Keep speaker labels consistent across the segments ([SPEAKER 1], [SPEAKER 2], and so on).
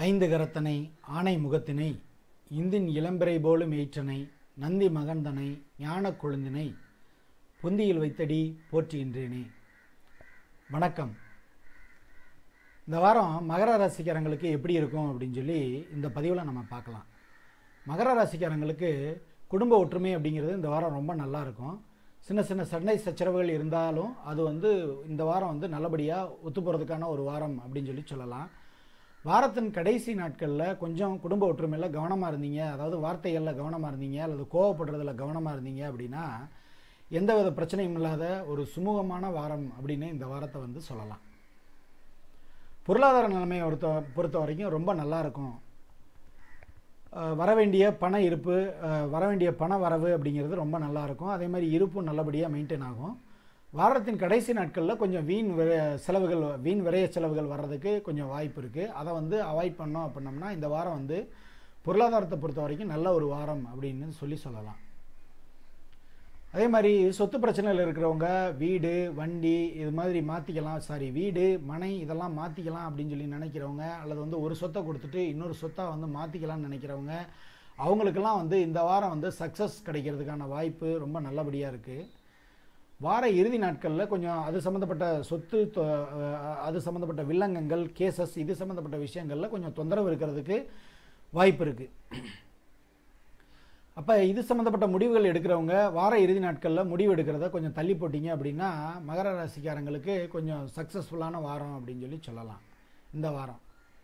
[SPEAKER 1] ஐந்து கரத்தனை ஆனை முகத்தினை இந்தின் இளம்பிறை போலும் ஏற்றனை நந்தி மகந்தனை ஞானக் கொழுந்தினை பொந்தியில் வைத்தடி போற்றுகின்றேனே வணக்கம் இந்த வாரம் மகர ராசிக்காரங்களுக்கு எப்படி இருக்கும் அப்படின்னு சொல்லி இந்த பதிவில் நம்ம பார்க்கலாம் மகர ராசிக்காரங்களுக்கு குடும்ப ஒற்றுமை அப்படிங்கிறது இந்த வாரம் ரொம்ப நல்லா இருக்கும் சின்ன சின்ன சண்டை சச்சரவுகள் இருந்தாலும் அது வந்து இந்த வாரம் வந்து நல்லபடியாக ஒத்து போகிறதுக்கான ஒரு வாரம் அப்படின்னு சொல்லி சொல்லலாம் வாரத்தின் கடைசி நாட்களில் கொஞ்சம் குடும்ப ஒற்றுமையில் கவனமாக இருந்தீங்க அதாவது வார்த்தைகளில் கவனமாக இருந்தீங்க அல்லது கோவப்படுறதுல கவனமாக இருந்தீங்க அப்படின்னா எந்தவித பிரச்சனையும் இல்லாத ஒரு சுமூகமான வாரம் அப்படின்னு இந்த வாரத்தை வந்து சொல்லலாம் பொருளாதார நிலைமையை பொறுத்த பொறுத்த வரைக்கும் ரொம்ப நல்லா இருக்கும் அஹ் வரவேண்டிய பண இருப்பு அஹ் வரவேண்டிய பண வரவு அப்படிங்கிறது ரொம்ப நல்லா இருக்கும் அதே மாதிரி இருப்பும் நல்லபடியாக மெயின்டைன் ஆகும் வாரத்தின் கடைசி நாட்களில் கொஞ்சம் வீண் விர செலவுகள் வீண் விரைய செலவுகள் வர்றதுக்கு கொஞ்சம் வாய்ப்பு இருக்குது அதை வந்து அவாய்ட் பண்ணோம் அப்படின்னம்னா இந்த வாரம் வந்து பொருளாதாரத்தை பொறுத்த வரைக்கும் நல்ல ஒரு வாரம் அப்படின்னு சொல்லி சொல்லலாம் அதே மாதிரி சொத்து பிரச்சனையில் இருக்கிறவங்க வீடு வண்டி இது மாதிரி மாற்றிக்கலாம் சாரி வீடு மனை இதெல்லாம் மாற்றிக்கலாம் அப்படின்னு சொல்லி நினைக்கிறவங்க அல்லது வந்து ஒரு சொத்தை கொடுத்துட்டு இன்னொரு சொத்தாக வந்து மாற்றிக்கலாம்னு நினைக்கிறவங்க அவங்களுக்கெல்லாம் வந்து இந்த வாரம் வந்து சக்ஸஸ் கிடைக்கிறதுக்கான வாய்ப்பு ரொம்ப நல்லபடியாக இருக்குது வார இறுதி நாட்களில் கொஞ்சம் அது சம்மந்தப்பட்ட சொத்து தொ- அஹ் அது சம்மந்தப்பட்ட வில்லங்கங்கள் கேசஸ் இது சம்மந்தப்பட்ட விஷயங்களில் கொஞ்சம் தொந்தரவு இருக்கிறதுக்கு வாய்ப்பு இருக்குது அப்போ இது சம்மந்தப்பட்ட முடிவுகள் எடுக்கிறவங்க வார இறுதி நாட்களில் முடிவு எடுக்கிறத கொஞ்சம் தள்ளி போட்டீங்க அப்படின்னா மகர ராசிக்காரங்களுக்கு கொஞ்சம் சக்ஸஸ்ஃபுல்லான வாரம் அப்படின்னு சொல்லி சொல்லலாம் இந்த வாரம்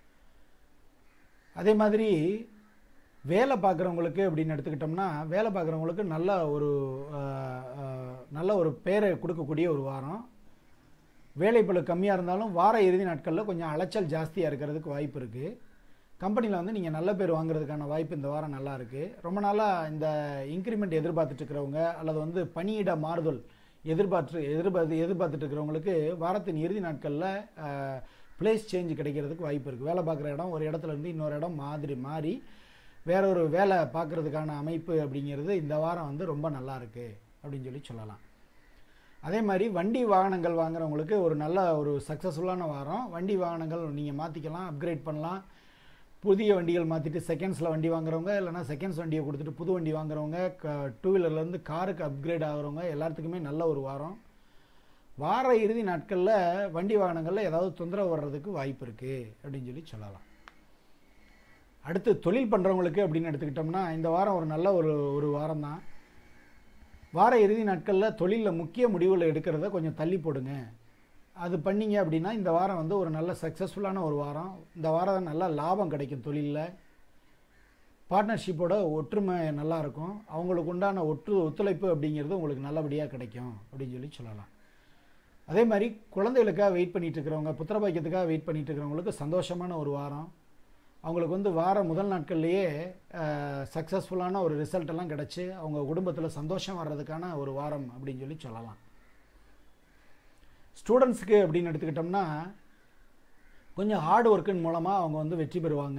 [SPEAKER 1] அதே மாதிரி வேலை பார்க்குறவங்களுக்கு அப்படின்னு எடுத்துக்கிட்டோம்னா வேலை பார்க்குறவங்களுக்கு நல்ல ஒரு அஹ், அஹ், நல்ல ஒரு பேரை கொடுக்கக்கூடிய ஒரு வாரம் வேலைப்பளு கம்மியாக இருந்தாலும் வார இறுதி நாட்களில் கொஞ்சம் அலைச்சல் ஜாஸ்தியாக இருக்கிறதுக்கு வாய்ப்பு இருக்குது கம்பெனியில் வந்து நீங்கள் நல்ல பேர் வாங்குறதுக்கான வாய்ப்பு இந்த வாரம் நல்லா இருக்குது ரொம்ப நாளாக இந்த இன்க்ரிமெண்ட் எதிர்பார்த்துட்டு இருக்கிறவங்க அல்லது வந்து பணியிட மாறுதல் எதிர்பார்த்து எதிர்பார்த்து எதிர்பார்த்துட்டு இருக்கிறவங்களுக்கு வாரத்தின் இறுதி நாட்களில் பிளேஸ் சேஞ்ச் கிடைக்கிறதுக்கு வாய்ப்பு இருக்குது வேலை பார்க்குற இடம் ஒரு இடத்துல இருந்து இன்னொரு இடம் மாதிரி மாறி வேற ஒரு வேலை பார்க்குறதுக்கான அமைப்பு அப்படிங்கிறது இந்த வாரம் வந்து ரொம்ப நல்லா இருக்குது அப்படின்னு சொல்லி சொல்லலாம் அதே மாதிரி வண்டி வாகனங்கள் வாங்குறவங்களுக்கு ஒரு நல்ல ஒரு சக்ஸஸ்ஃபுல்லான வாரம் வண்டி வாகனங்கள் நீங்கள் மாற்றிக்கலாம் அப்கிரேட் பண்ணலாம் புதிய வண்டிகள் மாற்றிட்டு செகண்ட்ஸில் வண்டி வாங்குறவங்க இல்லைனா செகண்ட்ஸ் வண்டியை கொடுத்துட்டு புது வண்டி வாங்குறவங்க க டூ வீலர்லேருந்து காருக்கு அப்கிரேட் ஆகுறவங்க எல்லாத்துக்குமே நல்ல ஒரு வாரம் வார இறுதி நாட்களில் வண்டி வாகனங்களில் ஏதாவது தொந்தரவு வர்றதுக்கு வாய்ப்பு இருக்குது அப்படின்னு சொல்லி சொல்லலாம் அடுத்து தொழில் பண்ணுறவங்களுக்கு அப்படின்னு எடுத்துக்கிட்டோம்னா இந்த வாரம் ஒரு நல்ல ஒரு ஒரு வாரம் தான் வார இறுதி நாட்களில் தொழிலில் முக்கிய முடிவுகளை எடுக்கிறத கொஞ்சம் தள்ளி போடுங்க அது பண்ணீங்க அப்படின்னா இந்த வாரம் வந்து ஒரு நல்ல சக்ஸஸ்ஃபுல்லான ஒரு வாரம் இந்த வாரம் நல்ல லாபம் கிடைக்கும் தொழிலில் பார்ட்னர்ஷிப்போட ஒற்றுமை நல்லா இருக்கும் அவங்களுக்கு உண்டான ஒற்று ஒத்துழைப்பு அப்படிங்கிறது உங்களுக்கு நல்லபடியாக கிடைக்கும் அப்படின்னு சொல்லி சொல்லலாம் அதே மாதிரி குழந்தைகளுக்காக வெயிட் பண்ணிட்டு இருக்கிறவங்க புத்திர பாக்கியத்துக்காக வெயிட் பண்ணிட்டு இருக்கிறவங்களுக்கு சந்தோஷமான ஒரு வாரம் அவங்களுக்கு வந்து வார முதல் நாட்கள்லேயே சக்ஸஸ்ஃபுல்லான ஒரு ரிசல்ட் எல்லாம் கிடச்சி அவங்க குடும்பத்தில் சந்தோஷம் வர்றதுக்கான ஒரு வாரம் அப்படின்னு சொல்லி சொல்லலாம் ஸ்டூடெண்ட்ஸுக்கு அப்படின்னு எடுத்துக்கிட்டோம்னா கொஞ்சம் ஹார்ட் ஒர்க்கின் மூலமாக அவங்க வந்து வெற்றி பெறுவாங்க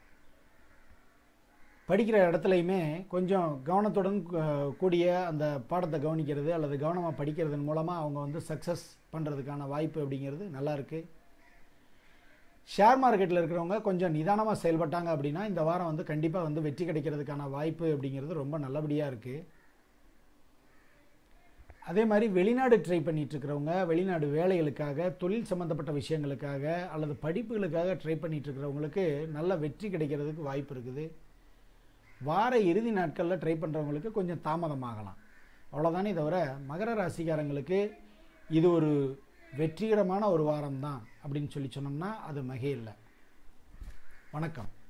[SPEAKER 1] படிக்கிற இடத்துலையுமே கொஞ்சம் கவனத்துடன் அஹ், கூடிய அந்த பாடத்தை கவனிக்கிறது அல்லது கவனமாக படிக்கிறதன் மூலமாக அவங்க வந்து சக்ஸஸ் பண்ணுறதுக்கான வாய்ப்பு அப்படிங்கிறது நல்லா இருக்குது ஷேர் மார்க்கெட்டில் இருக்கிறவங்க கொஞ்சம் நிதானமாக செயல்பட்டாங்க அப்படின்னா இந்த வாரம் வந்து கண்டிப்பாக வந்து வெற்றி கிடைக்கிறதுக்கான வாய்ப்பு அப்படிங்கிறது ரொம்ப நல்லபடியாக இருக்குது அதே மாதிரி வெளிநாடு ட்ரை பண்ணிட்டு இருக்கிறவங்க வெளிநாடு வேலைகளுக்காக தொழில் சம்மந்தப்பட்ட விஷயங்களுக்காக அல்லது படிப்புகளுக்காக ட்ரை பண்ணிட்டு இருக்கிறவங்களுக்கு நல்ல வெற்றி கிடைக்கிறதுக்கு வாய்ப்பு இருக்குது வார இறுதி நாட்களில் ட்ரை பண்ணுறவங்களுக்கு கொஞ்சம் தாமதமாகலாம் அவ்வளோதானே தவிர மகர ராசிக்காரங்களுக்கு இது ஒரு வெற்றிகரமான ஒரு வாரம் தான் அப்படின்னு சொல்லி சொன்னோம்னா அது மிகையில்லை வணக்கம்